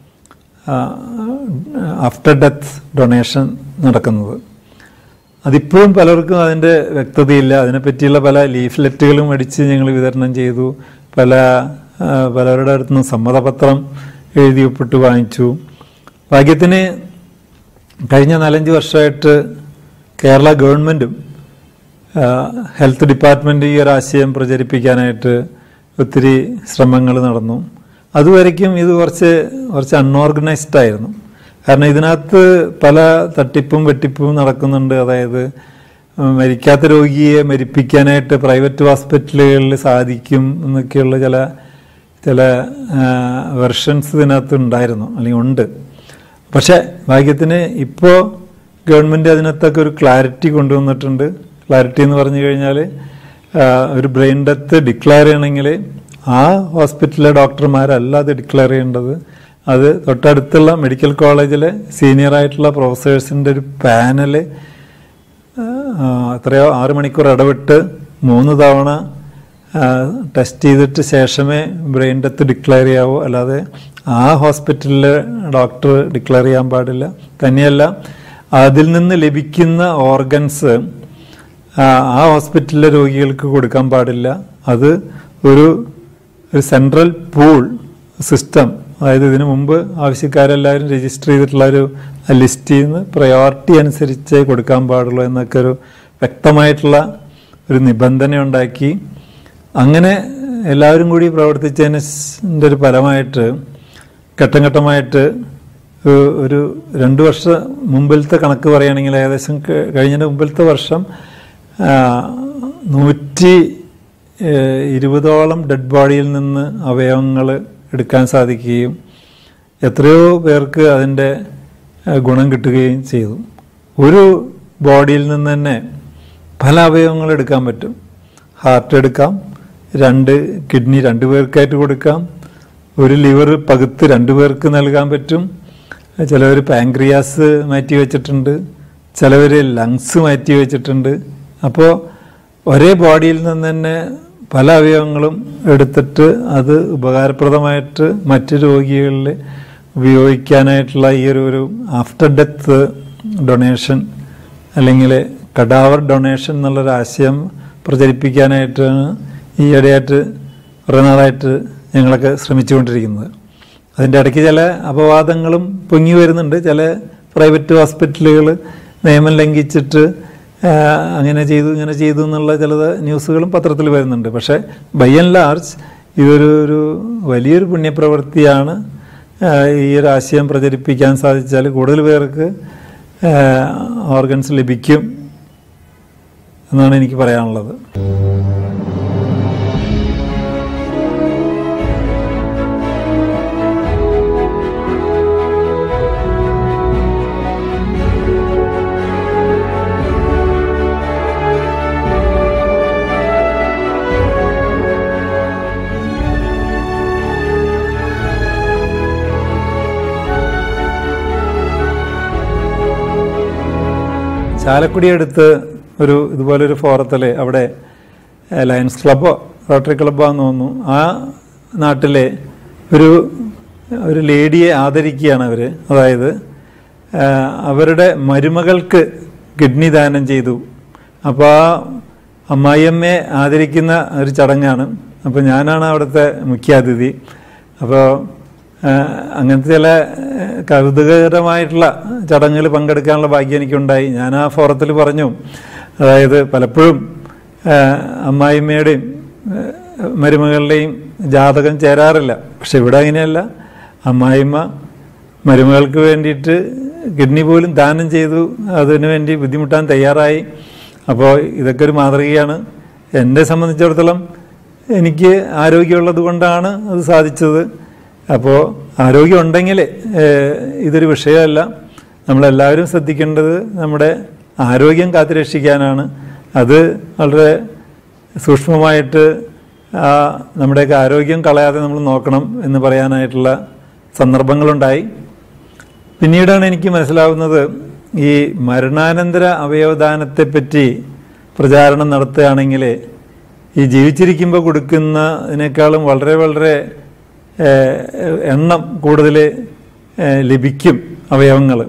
ആഫ്റ്റർ ഡെത്ത് ഡൊണേഷൻ നടക്കുന്നത് അതിപ്പോഴും പലർക്കും അതിൻ്റെ വ്യക്തതയില്ല അതിനെപ്പറ്റിയുള്ള പല ലീഫ്ലെറ്റുകളും അടിച്ച് ഞങ്ങൾ വിതരണം ചെയ്തു പല ആ, പലരുടെ അടുത്തു നിന്നും സമ്മതപത്രം എഴുതി ഒപ്പിട്ട് വാങ്ങിച്ചു ഭാഗ്യത്തിന് കഴിഞ്ഞ നാലഞ്ച് വർഷമായിട്ട് കേരള ഗവൺമെൻറ്റും ഹെൽത്ത് ഡിപ്പാർട്ട്മെൻറ്റ് ഈ ഒരു ആശയം പ്രചരിപ്പിക്കാനായിട്ട് ഒത്തിരി ശ്രമങ്ങൾ നടന്നു അതുവരയ്ക്കും ഇത് കുറച്ച് കുറച്ച് അൺഓർഗനൈസ്ഡ് ആയിരുന്നു കാരണം ഇതിനകത്ത് പല തട്ടിപ്പും വെട്ടിപ്പും നടക്കുന്നുണ്ട് അതായത് ഉം, മരിക്കാത്ത രോഗിയെ മരിപ്പിക്കാനായിട്ട് പ്രൈവറ്റ് ഹോസ്പിറ്റലുകളിൽ സാധിക്കും എന്നൊക്കെയുള്ള ചില ചില വെർഷൻസ് ഇതിനകത്ത് ഉണ്ടായിരുന്നു അല്ലെങ്കിൽ ഉണ്ട് പക്ഷേ ഭാഗ്യത്തിന് ഇപ്പോൾ ഗവൺമെൻറ് അതിനകത്തൊക്കെ ഒരു ക്ലാരിറ്റി കൊണ്ടുവന്നിട്ടുണ്ട് ക്ലാരിറ്റി എന്ന് പറഞ്ഞു കഴിഞ്ഞാൽ ഒരു ബ്രെയിൻ ഡെത്ത് ഡിക്ലെയർ ചെയ്യണമെങ്കിൽ ആ ഹോസ്പിറ്റലിലെ ഡോക്ടർമാരല്ല അത് ഡിക്ലെയർ ചെയ്യേണ്ടത് അത് തൊട്ടടുത്തുള്ള മെഡിക്കൽ കോളേജിലെ സീനിയർ ആയിട്ടുള്ള പ്രൊഫസേഴ്സിൻ്റെ ഒരു പാനല് എത്രയോ ആറ് മണിക്കൂർ ഇടവിട്ട് മൂന്ന് തവണ ടെസ്റ്റ് ചെയ്തിട്ട് ശേഷമേ ബ്രെയിൻ ഡെത്ത് ഡിക്ലെയർ ചെയ്യാവൂ അല്ലാതെ ആ ഹോസ്പിറ്റലിലെ ഡോക്ടർ ഡിക്ലെയർ ചെയ്യാൻ പാടില്ല തന്നെയല്ല അതിൽ നിന്ന് ലഭിക്കുന്ന ഓർഗൻസ് ആ ഹോസ്പിറ്റലിലെ രോഗികൾക്ക് കൊടുക്കാൻ പാടില്ല അത് ഒരു ഒരു സെൻട്രൽ പൂൾ സിസ്റ്റം അതായത് ഇതിനു മുമ്പ് ആവശ്യക്കാരെല്ലാവരും രജിസ്റ്റർ ചെയ്തിട്ടുള്ള ഒരു ലിസ്റ്റിൽ നിന്ന് പ്രയോറിറ്റി അനുസരിച്ചേ കൊടുക്കാൻ പാടുള്ളൂ എന്നൊക്കെ ഒരു വ്യക്തമായിട്ടുള്ള ഒരു നിബന്ധന ഉണ്ടാക്കി അങ്ങനെ എല്ലാവരും കൂടി പ്രവർത്തിച്ചതിൻ്റെ ഒരു ഫലമായിട്ട് ഘട്ടം ഘട്ടമായിട്ട് ഒരു- ഒരു രണ്ട് വർഷം മുമ്പിലത്തെ കണക്ക് പറയുകയാണെങ്കിൽ ഏകദേശം ക- കഴിഞ്ഞതിൻ്റെ മുമ്പിലത്തെ വർഷം ആ, നൂറ്റി ഏഹ്, ഇരുപതോളം ഡെഡ് ബോഡിയിൽ നിന്ന് അവയവങ്ങൾ എടുക്കാൻ സാധിക്കുകയും എത്രയോ പേർക്ക് അതിൻ്റെ ഏഹ്, ഗുണം കിട്ടുകയും ചെയ്തു ഒരു ബോഡിയിൽ നിന്ന് തന്നെ പല അവയവങ്ങൾ എടുക്കാൻ പറ്റും ഹാർട്ട് എടുക്കാം രണ്ട് കിഡ്നി രണ്ട് പേർക്കായിട്ട് കൊടുക്കാം ഒരു ലിവർ പകുത്ത് രണ്ട് പേർക്ക് നൽകാൻ പറ്റും ചിലവർ പാങ്ക്രിയാസ് മാറ്റി വെച്ചിട്ടുണ്ട് ചിലവർ ലങ്സ് മാറ്റി വെച്ചിട്ടുണ്ട് അപ്പോൾ ഒരേ ബോഡിയിൽ നിന്ന് തന്നെ പല അവയവങ്ങളും എടുത്തിട്ട് അത് ഉപകാരപ്രദമായിട്ട് മറ്റ് രോഗികളിൽ ഉപയോഗിക്കാനായിട്ടുള്ള ഈ ഒരു ഒരു ആഫ്റ്റർ ഡെത്ത് ഡൊണേഷൻ അല്ലെങ്കിൽ കഡാവർ ഡൊണേഷൻ എന്നുള്ളൊരു ആശയം പ്രചരിപ്പിക്കാനായിട്ടാണ് ഈ ഇടയായിട്ട് കുറേ നാളായിട്ട് ഞങ്ങളൊക്കെ ശ്രമിച്ചുകൊണ്ടിരിക്കുന്നത് അതിൻ്റെ ഇടയ്ക്ക് ചില അപവാദങ്ങളും പൊങ്ങി വരുന്നുണ്ട് ചില പ്രൈവറ്റ് ഹോസ്പിറ്റലുകൾ നിയമം ലംഘിച്ചിട്ട് ആ, അങ്ങനെ ചെയ്തു ഇങ്ങനെ ചെയ്തു എന്നുള്ള ചില ന്യൂസുകളും പത്രത്തിൽ വരുന്നുണ്ട് പക്ഷേ ബൈ ആൻഡ് ലാർജ് ഇതൊരു ഒരു വലിയൊരു പുണ്യപ്രവൃത്തിയാണ് ആ, ഈ ഒരു ആശയം പ്രചരിപ്പിക്കാൻ സാധിച്ചാൽ കൂടുതൽ പേർക്ക് ഓർഗൻസ് ലഭിക്കും എന്നാണ് എനിക്ക് പറയാനുള്ളത് ചാലക്കുടി അടുത്ത് ഒരു ഇതുപോലൊരു ഫോറത്തിൽ അവിടെ ഏഹ്, ലയൺസ് ക്ലബ്ബോ റോട്ടറി ക്ലബ്ബാന്ന് തോന്നുന്നു ആ നാട്ടിലെ ഒരു ഒരു ലേഡിയെ ആദരിക്കുകയാണ് അവർ അതായത് ഏഹ്, അവരുടെ മരുമകൾക്ക് കിഡ്നി ദാനം ചെയ്തു അപ്പോൾ ആ അമ്മായിയമ്മയെ ആദരിക്കുന്ന ഒരു ചടങ്ങാണ് അപ്പോൾ ഞാനാണ് അവിടുത്തെ മുഖ്യാതിഥി അപ്പോൾ അങ്ങനത്തെ ചില ഏഹ്, കൗതുകകരമായിട്ടുള്ള ചടങ്ങുകൾ പങ്കെടുക്കാനുള്ള ഭാഗ്യം എനിക്കുണ്ടായി ഞാൻ ആ ഫോറത്തിൽ പറഞ്ഞു അതായത് പലപ്പോഴും ഏഹ്, അമ്മായിമ്മയുടെയും ഏഹ്, മരുമകളുടെയും ജാതകം ചേരാറില്ല പക്ഷെ ഇവിടെ അങ്ങനെയല്ല അമ്മായിമ്മ മരുമകൾക്ക് വേണ്ടിയിട്ട് കിഡ്നി പോലും ദാനം ചെയ്തു അതിനു വേണ്ടി ബുദ്ധിമുട്ടാൻ തയ്യാറായി അപ്പോൾ ഇതൊക്കെ ഒരു മാതൃകയാണ് എന്നെ സംബന്ധിച്ചിടത്തോളം എനിക്ക് ആരോഗ്യമുള്ളത് കൊണ്ടാണ് അത് സാധിച്ചത് അപ്പോൾ ആരോഗ്യം ഉണ്ടെങ്കിൽ ഇതൊരു വിഷയമല്ല നമ്മളെല്ലാവരും ശ്രദ്ധിക്കേണ്ടത് നമ്മുടെ ആരോഗ്യം കാത്തുരക്ഷിക്കാനാണ് അത് വളരെ സൂക്ഷ്മമായിട്ട് ആ, നമ്മുടെയൊക്കെ ആരോഗ്യം കളയാതെ നമ്മൾ നോക്കണം എന്ന് പറയാനായിട്ടുള്ള സന്ദർഭങ്ങളുണ്ടായി പിന്നീടാണ് എനിക്ക് മനസ്സിലാവുന്നത് ഈ മരണാനന്തര അവയവദാനത്തെപ്പറ്റി പ്രചാരണം നടത്തുകയാണെങ്കിൽ ഈ ജീവിച്ചിരിക്കുമ്പോൾ കൊടുക്കുന്നതിനേക്കാളും വളരെ വളരെ ഏഹ്, എണ്ണം കൂടുതൽ ഏഹ്, ലഭിക്കും അവയവങ്ങൾ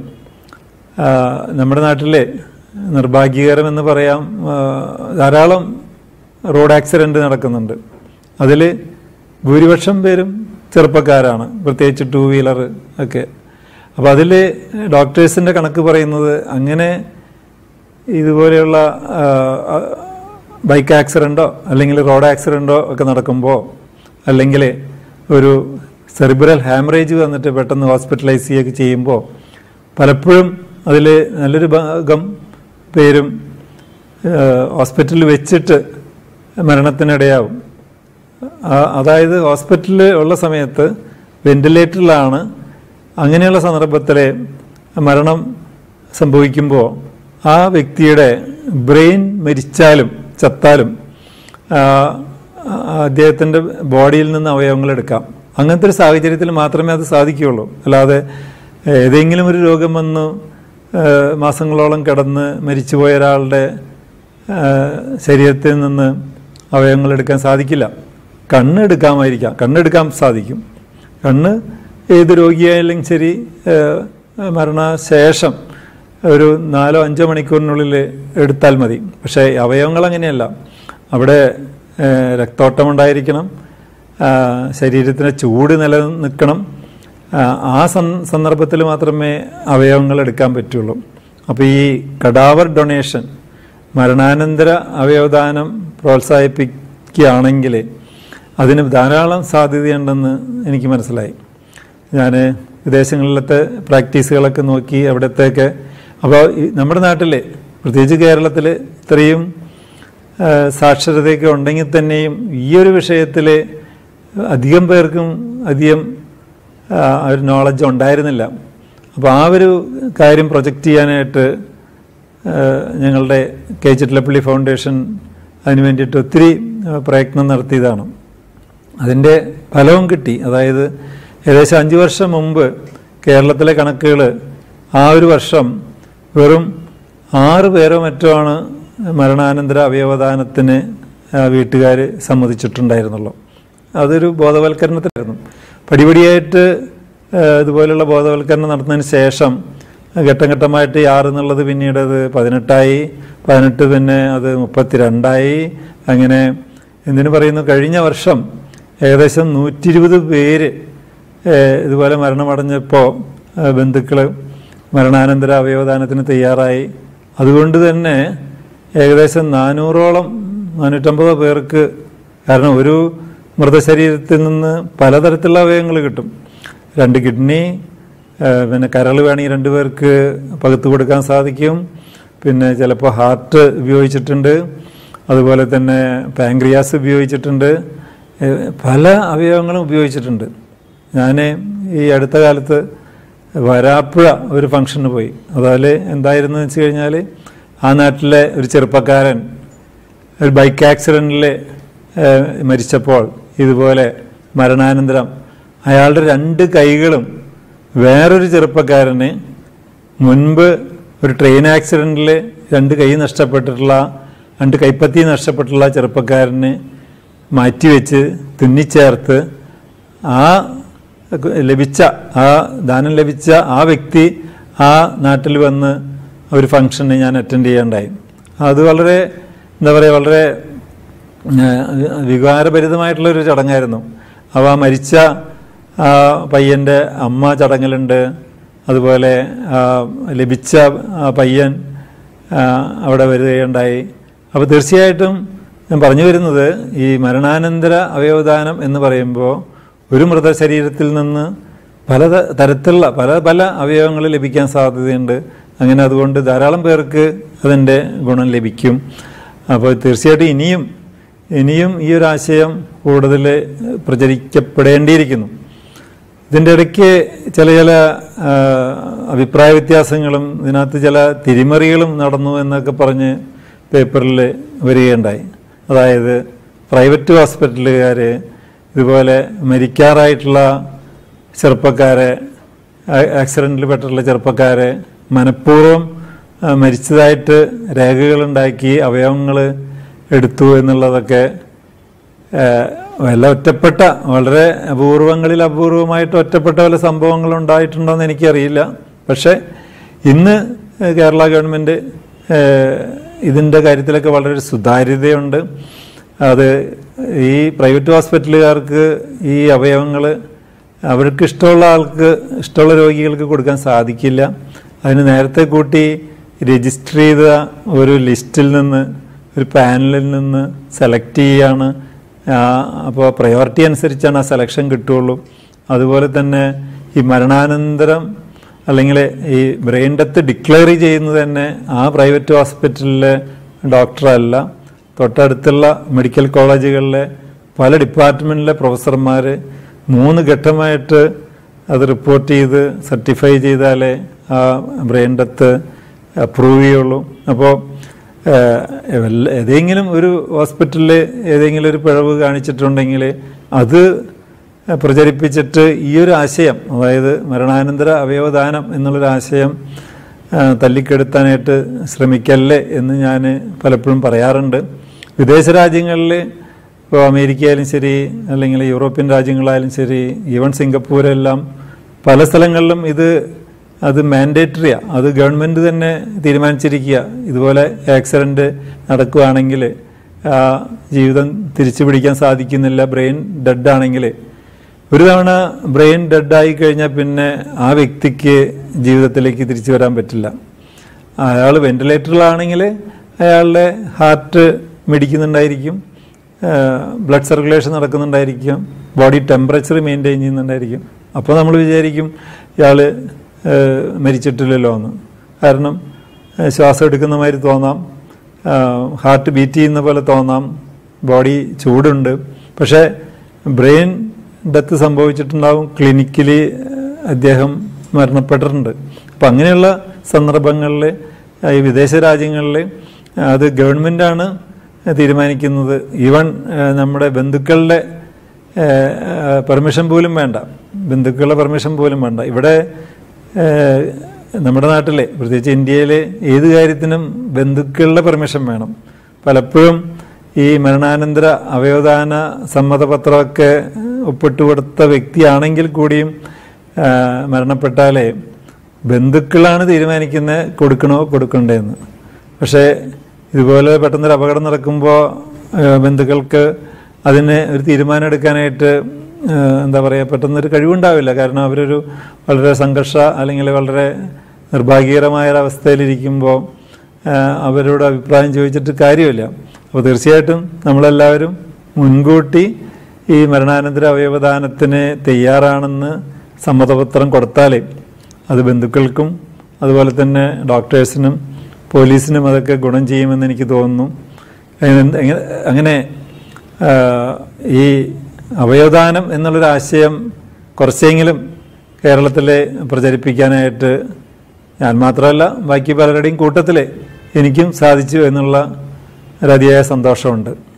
നമ്മുടെ നാട്ടിലെ നിർഭാഗ്യകരമെന്ന് പറയാം ആ, ധാരാളം റോഡ് ആക്സിഡൻറ്റ് നടക്കുന്നുണ്ട് അതിൽ ഭൂരിപക്ഷം പേരും ചെറുപ്പക്കാരാണ് പ്രത്യേകിച്ച് ടൂ വീലർ ഒക്കെ അപ്പോൾ അതിൽ ഡോക്ടേഴ്സിൻ്റെ കണക്ക് പറയുന്നത് അങ്ങനെ ഇതുപോലെയുള്ള ആ, ആ, ബൈക്ക് ആക്സിഡൻറ്റോ അല്ലെങ്കിൽ റോഡ് ആക്സിഡൻറ്റോ ഒക്കെ നടക്കുമ്പോൾ അല്ലെങ്കിൽ ഒരു സെറിബ്രൽ ഹാമറേജ് വന്നിട്ട് പെട്ടെന്ന് ഹോസ്പിറ്റലൈസ് ചെയ്യുകയൊക്കെ ചെയ്യുമ്പോൾ പലപ്പോഴും അതിൽ നല്ലൊരു ഭാഗം പേരും ഏഹ്, ഹോസ്പിറ്റലിൽ വെച്ചിട്ട് മരണത്തിനിടയാവും ആ- അതായത് ഹോസ്പിറ്റലിൽ ഉള്ള സമയത്ത് വെന്റിലേറ്ററിലാണ് അങ്ങനെയുള്ള സന്ദർഭത്തിൽ മരണം സംഭവിക്കുമ്പോൾ ആ വ്യക്തിയുടെ ബ്രെയിൻ മരിച്ചാലും ചത്താലും ആ, അദ്ദേഹത്തിൻ്റെ ബോഡിയിൽ നിന്ന് അവയവങ്ങൾ എടുക്കാം അങ്ങനത്തെ ഒരു സാഹചര്യത്തിൽ മാത്രമേ അത് സാധിക്കുകയുള്ളൂ അല്ലാതെ ഏതെങ്കിലും ഒരു രോഗം വന്ന് ഏഹ്, മാസങ്ങളോളം കിടന്ന് മരിച്ചുപോയ ഒരാളുടെ ഏഹ്, ശരീരത്തിൽ നിന്ന് അവയവങ്ങൾ എടുക്കാൻ സാധിക്കില്ല കണ്ണ് എടുക്കാമായിരിക്കാം കണ്ണെടുക്കാൻ സാധിക്കും കണ്ണ് ഏത് രോഗിയായാലും ശരി ഏഹ്, മരണശേഷം ഒരു നാലോ അഞ്ചോ മണിക്കൂറിനുള്ളിൽ എടുത്താൽ മതി പക്ഷേ അവയവങ്ങൾ അങ്ങനെയല്ല അവിടെ ഏഹ്, രക്തോട്ടമുണ്ടായിരിക്കണം ആ, ശരീരത്തിന് ചൂട് നിലനിൽക്കണം ആ, ആ സന്- സന്ദർഭത്തിൽ മാത്രമേ അവയവങ്ങൾ എടുക്കാൻ പറ്റുള്ളൂ അപ്പോൾ ഈ കടാവർ ഡൊണേഷൻ മരണാനന്തര അവയവദാനം പ്രോത്സാഹിപ്പിക്കുകയാണെങ്കിൽ അതിന് ധാരാളം സാധ്യതയുണ്ടെന്ന് എനിക്ക് മനസ്സിലായി ഞാൻ വിദേശങ്ങളിലത്തെ പ്രാക്ടീസുകളൊക്കെ നോക്കി അവിടത്തേക്ക് അപ്പോൾ ഈ നമ്മുടെ നാട്ടിൽ പ്രത്യേകിച്ച് കേരളത്തിൽ ഇത്രയും ആ, സാക്ഷരതയൊക്കെ ഉണ്ടെങ്കിൽ തന്നെയും ഈ ഒരു വിഷയത്തിൽ അധികം പേർക്കും അധികം ആ, ഒരു നോളജ് ഉണ്ടായിരുന്നില്ല അപ്പോൾ ആ ഒരു കാര്യം പ്രൊജക്റ്റ് ചെയ്യാനായിട്ട് ആ, ഞങ്ങളുടെ കെ ചിറ്റലപ്പള്ളി ഫൗണ്ടേഷൻ അതിന് വേണ്ടിയിട്ട് ഒത്തിരി ആ, പ്രയത്നം നടത്തിയതാണ് അതിൻ്റെ ഫലവും കിട്ടി അതായത് ഏകദേശം അഞ്ച് വർഷം മുമ്പ് കേരളത്തിലെ കണക്കുകൾ ആ ഒരു വർഷം വെറും ആറ് പേരോ മറ്റോ ആണ് മരണാനന്തര അവയവദാനത്തിന് വീട്ടുകാർ സമ്മതിച്ചിട്ടുണ്ടായിരുന്നുള്ളൂ അതൊരു ബോധവൽക്കരണത്തിലായിരുന്നു പടിപടിയായിട്ട് ആ, ഇതുപോലുള്ള ബോധവൽക്കരണം നടന്നതിന് ശേഷം ഘട്ടം ഘട്ടമായിട്ട് ഈ ആറ് എന്നുള്ളത് പിന്നീട് അത് പതിനെട്ടായി പതിനെട്ട് പിന്നെ അത് മുപ്പത്തിരണ്ടായി അങ്ങനെ എന്തിനു പറയുന്നു കഴിഞ്ഞ വർഷം ഏകദേശം നൂറ്റി ഇരുപത് പേര് ഏഹ്, ഇതുപോലെ മരണമടഞ്ഞപ്പോൾ ബന്ധുക്കൾ മരണാനന്തര അവയവദാനത്തിന് തയ്യാറായി അതുകൊണ്ട് തന്നെ ഏകദേശം നാനൂറോളം നാനൂറ്റമ്പതോ പേർക്ക് കാരണം ഒരു മൃതശരീരത്തിൽ നിന്ന് പലതരത്തിലുള്ള അവയവങ്ങൾ കിട്ടും രണ്ട് കിഡ്നി ഏഹ്, പിന്നെ കരൾ വേണമെങ്കിൽ രണ്ട് പേർക്ക് പകുത്തു കൊടുക്കാൻ സാധിക്കും പിന്നെ ചിലപ്പോൾ ഹാർട്ട് ഉപയോഗിച്ചിട്ടുണ്ട് അതുപോലെ തന്നെ പാങ്ക്രിയാസ് ഉപയോഗിച്ചിട്ടുണ്ട് ഏഹ്, പല അവയവങ്ങളും ഉപയോഗിച്ചിട്ടുണ്ട് ഞാൻ ഈ അടുത്ത കാലത്ത് വരാപ്പുഴ ഒരു ഫംഗ്ഷന് പോയി അതിൽ എന്തായിരുന്നു വെച്ച് കഴിഞ്ഞാൽ ആ നാട്ടിലെ ഒരു ചെറുപ്പക്കാരൻ ഒരു ബൈക്ക് ആക്സിഡൻറ്റിൽ മരിച്ചപ്പോൾ ഇതുപോലെ മരണാനന്തരം അയാളുടെ രണ്ട് കൈകളും വേറൊരു ചെറുപ്പക്കാരന് മുൻപ് ഒരു ട്രെയിൻ ആക്സിഡൻറ്റിൽ രണ്ട് കൈ നഷ്ടപ്പെട്ടിട്ടുള്ള രണ്ട് കൈപ്പത്തി നഷ്ടപ്പെട്ടുള്ള ചെറുപ്പക്കാരന് മാറ്റിവെച്ച് തുന്നിച്ചേർത്ത് ആ ലഭിച്ച ആ ദാനം ലഭിച്ച ആ വ്യക്തി ആ നാട്ടിൽ വന്ന് ഒരു ഫംഗ്ഷന് ഞാൻ അറ്റൻഡ് ചെയ്യേണ്ടായി അത് വളരെ എന്താ പറയുക വളരെ ഏഹ്, വികാരഭരിതമായിട്ടുള്ളൊരു ചടങ്ങായിരുന്നു അവ മരിച്ച ആ പയ്യൻ്റെ അമ്മ ചടങ്ങിലുണ്ട് അതുപോലെ ആ, ലഭിച്ച ആ പയ്യൻ ആ, അവിടെ വരികയുണ്ടായി അപ്പോൾ തീർച്ചയായിട്ടും ഞാൻ പറഞ്ഞു വരുന്നത് ഈ മരണാനന്തര അവയവദാനം എന്ന് പറയുമ്പോൾ ഒരു മൃതശരീരത്തിൽ നിന്ന് പല ത- തരത്തിലുള്ള പല പല അവയവങ്ങൾ ലഭിക്കാൻ സാധ്യതയുണ്ട് അങ്ങനെ അതുകൊണ്ട് ധാരാളം പേർക്ക് അതിൻ്റെ ഗുണം ലഭിക്കും അപ്പോൾ തീർച്ചയായിട്ടും ഇനിയും ഇനിയും ഈ ഒരു ആശയം കൂടുതൽ പ്രചരിക്കപ്പെടേണ്ടിയിരിക്കുന്നു ഇതിൻ്റെ ഇടയ്ക്ക് ചില ചില ആ, അഭിപ്രായ വ്യത്യാസങ്ങളും ഇതിനകത്ത് ചില തിരിമറികളും നടന്നു എന്നൊക്കെ പറഞ്ഞ് പേപ്പറിൽ വരികയുണ്ടായി അതായത് പ്രൈവറ്റ് ഹോസ്പിറ്റലുകാർ ഇതുപോലെ മരിക്കാറായിട്ടുള്ള ചെറുപ്പക്കാരെ ആ- ആക്സിഡൻറ്റിൽ പെട്ടിട്ടുള്ള ചെറുപ്പക്കാരെ മനഃപൂർവ്വം ആ, മരിച്ചതായിട്ട് രേഖകളുണ്ടാക്കി അവയവങ്ങൾ എടുത്തു എന്നുള്ളതൊക്കെ ഏഹ്, വല്ല ഒറ്റപ്പെട്ട വളരെ അപൂർവങ്ങളിൽ അപൂർവമായിട്ട് ഒറ്റപ്പെട്ട വല്ല സംഭവങ്ങൾ ഉണ്ടായിട്ടുണ്ടോ എന്ന് എനിക്കറിയില്ല പക്ഷേ ഇന്ന് ഏഹ്, കേരള ഗവൺമെൻറ് ഇതിൻ്റെ കാര്യത്തിലൊക്കെ വളരെ ഒരു സുതാര്യതയുണ്ട് അത് ഈ പ്രൈവറ്റ് ഹോസ്പിറ്റലുകാർക്ക് ഈ അവയവങ്ങൾ അവർക്ക് ഇഷ്ടമുള്ള ആൾക്ക് ഇഷ്ടമുള്ള രോഗികൾക്ക് കൊടുക്കാൻ സാധിക്കില്ല അതിന് നേരത്തെ കൂട്ടി രജിസ്റ്റർ ചെയ്ത ഒരു ലിസ്റ്റിൽ നിന്ന് ഒരു പാനലിൽ നിന്ന് സെലക്ട് ചെയ്യാണ് അപ്പോൾ പ്രയോറിറ്റി അനുസരിച്ചാണ് ആ സെലക്ഷൻ കിട്ടുള്ളൂ അതുപോലെ തന്നെ ഈ മരണാനന്തരം അല്ലെങ്കിൽ ഈ ബ്രെയിൻ ഡെത്ത് ഡിക്ലെയർ ചെയ്യുന്നത് തന്നെ ആ പ്രൈവറ്റ് ഹോസ്പിറ്റലിലെ ഡോക്ടറല്ല തൊട്ടടുത്തുള്ള മെഡിക്കൽ കോളേജുകളിലെ പല ഡിപ്പാർട്ട്മെൻറ്റിലെ പ്രൊഫസർമാർ മൂന്ന് ഘട്ടമായിട്ട് അത് റിപ്പോർട്ട് ചെയ്ത് സർട്ടിഫൈ ചെയ്താലേ ആ ബ്രെയിൻ ഡെത്ത് അപ്രൂവ് ചെയ്യുള്ളൂ അപ്പോൾ ഏതെങ്കിലും ഒരു ഹോസ്പിറ്റലിൽ ഏതെങ്കിലും ഒരു പിഴവ് കാണിച്ചിട്ടുണ്ടെങ്കിൽ അത് പ്രചരിപ്പിച്ചിട്ട് ഈ ഒരു ആശയം അതായത് മരണാനന്തര അവയവദാനം എന്നുള്ളൊരു ആശയം ആ, തല്ലിക്കെടുത്താനായിട്ട് ശ്രമിക്കല്ലേ എന്ന് ഞാൻ പലപ്പോഴും പറയാറുണ്ട് വിദേശ രാജ്യങ്ങളിൽ ഇപ്പോൾ അമേരിക്കയായാലും ശരി അല്ലെങ്കിൽ യൂറോപ്യൻ രാജ്യങ്ങളായാലും ശരി ഈവൻ സിംഗപ്പൂരെല്ലാം പല സ്ഥലങ്ങളിലും ഇത് അത് മാൻഡേറ്ററിയാണ് അത് ഗവൺമെൻറ് തന്നെ തീരുമാനിച്ചിരിക്കുക ഇതുപോലെ ആക്സിഡൻറ്റ് നടക്കുകയാണെങ്കിൽ ആ ജീവിതം തിരിച്ചു പിടിക്കാൻ സാധിക്കുന്നില്ല ബ്രെയിൻ ഡെഡാണെങ്കിൽ ഒരു തവണ ബ്രെയിൻ ഡെഡായി കഴിഞ്ഞാൽ പിന്നെ ആ വ്യക്തിക്ക് ജീവിതത്തിലേക്ക് തിരിച്ചു വരാൻ പറ്റില്ല അയാൾ വെന്റിലേറ്ററിലാണെങ്കിൽ അയാളുടെ ഹാർട്ട് മിടിക്കുന്നുണ്ടായിരിക്കും ബ്ലഡ് സർക്കുലേഷൻ നടക്കുന്നുണ്ടായിരിക്കും ബോഡി ടെമ്പറേച്ചർ മെയിൻറ്റെയിൻ ചെയ്യുന്നുണ്ടായിരിക്കും അപ്പോൾ നമ്മൾ വിചാരിക്കും ഇയാൾ മരിച്ചിട്ടില്ലല്ലോ എന്ന് കാരണം ഏഹ് ശ്വാസം എടുക്കുന്ന മാതിരി തോന്നാം ഹാർട്ട് ബീറ്റ് ചെയ്യുന്ന പോലെ തോന്നാം ബോഡി ചൂടുണ്ട് പക്ഷേ ബ്രെയിൻ ഡെത്ത് സംഭവിച്ചിട്ടുണ്ടാവും ക്ലിനിക്കലി അദ്ദേഹം മരണപ്പെട്ടിട്ടുണ്ട് അപ്പം അങ്ങനെയുള്ള സന്ദർഭങ്ങളിൽ ഈ വിദേശ രാജ്യങ്ങളിൽ അത് ഗവൺമെൻറ്റാണ് തീരുമാനിക്കുന്നത് ഈവൻ ഏഹ് നമ്മുടെ ബന്ധുക്കളുടെ പെർമിഷൻ പോലും വേണ്ട ബന്ധുക്കളുടെ പെർമിഷൻ പോലും വേണ്ട ഇവിടെ ഏഹ്, നമ്മുടെ നാട്ടിലെ പ്രത്യേകിച്ച് ഇന്ത്യയിലെ ഏത് കാര്യത്തിനും ബന്ധുക്കളുടെ പെർമിഷൻ വേണം പലപ്പോഴും ഈ മരണാനന്തര അവയവദാന സമ്മതപത്രമൊക്കെ ഒപ്പിട്ട് കൊടുത്ത വ്യക്തിയാണെങ്കിൽ കൂടിയും ആ, മരണപ്പെട്ടാലേ ബന്ധുക്കളാണ് തീരുമാനിക്കുന്നത് കൊടുക്കണോ കൊടുക്കണ്ടേന്ന് പക്ഷേ ഇതുപോലെ പെട്ടെന്നൊരു അപകടം നടക്കുമ്പോൾ ബന്ധുക്കൾക്ക് അതിന് ഒരു തീരുമാനം എടുക്കാനായിട്ട് ആ, എന്താ പറയുക പെട്ടെന്നൊരു കഴിവുണ്ടാവില്ല കാരണം അവരൊരു വളരെ സംഘർഷ അല്ലെങ്കിൽ വളരെ നിർഭാഗ്യകരമായ ഒരു അവസ്ഥയിലിരിക്കുമ്പോൾ ആ, അവരോട് അഭിപ്രായം ചോദിച്ചിട്ട് കാര്യമില്ല അപ്പോൾ തീർച്ചയായിട്ടും നമ്മളെല്ലാവരും മുൻകൂട്ടി ഈ മരണാനന്തര അവയവദാനത്തിന് തയ്യാറാണെന്ന് സമ്മതപത്രം കൊടുത്താലേ അത് ബന്ധുക്കൾക്കും അതുപോലെ തന്നെ ഡോക്ടേഴ്സിനും പോലീസിനും അതൊക്കെ ഗുണം ചെയ്യുമെന്ന് എനിക്ക് തോന്നുന്നു അങ്ങനെ- എങ്ങനെ- അങ്ങനെ ആ, ഈ അവയവദാനം എന്നുള്ളൊരു ആശയം കുറച്ചെങ്കിലും കേരളത്തിൽ പ്രചരിപ്പിക്കാനായിട്ട് ഞാൻ മാത്രമല്ല ബാക്കി പലരുടെയും കൂട്ടത്തിൽ എനിക്കും സാധിച്ചു എന്നുള്ള ഒരതിയായ സന്തോഷമുണ്ട്